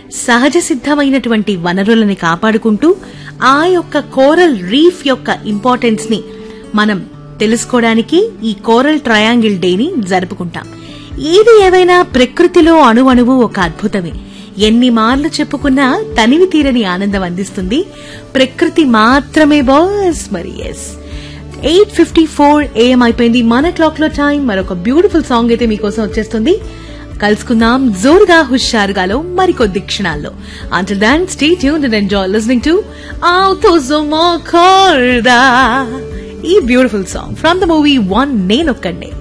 సహజ సిద్ధమైనటువంటి వనరులని కాపాడుకుంటూ ఆ యొక్క కోరల్ రీఫ్ యొక్క ఇంపార్టెన్స్ ని మనం తెలుసుకోవడానికి ఈ కోరల్ ట్రయాంగిల్ డేని జరుపుకుంటాం ఏది ఏవైనా ప్రకృతిలో అణువణువు ఒక అద్భుతమే ఎన్ని మార్లు చెప్పుకున్నా తనివి తీరని ఆనందం అందిస్తుంది ప్రకృతి మాత్రమే బాస్ మరి yes eight fifty four AM అయిపోయింది మన క్లాక్ లో టైం మరొక బ్యూటిఫుల్ సాంగ్ అయితే మీకోసం వచ్చేస్తుంది కలుసుకుందాం జోరుగా హుషారుగాలో మరికొద్ది క్షణాల్లో until then stay tune and enjoy listening to ఈ beautiful song from the movie one నేనొక్కండే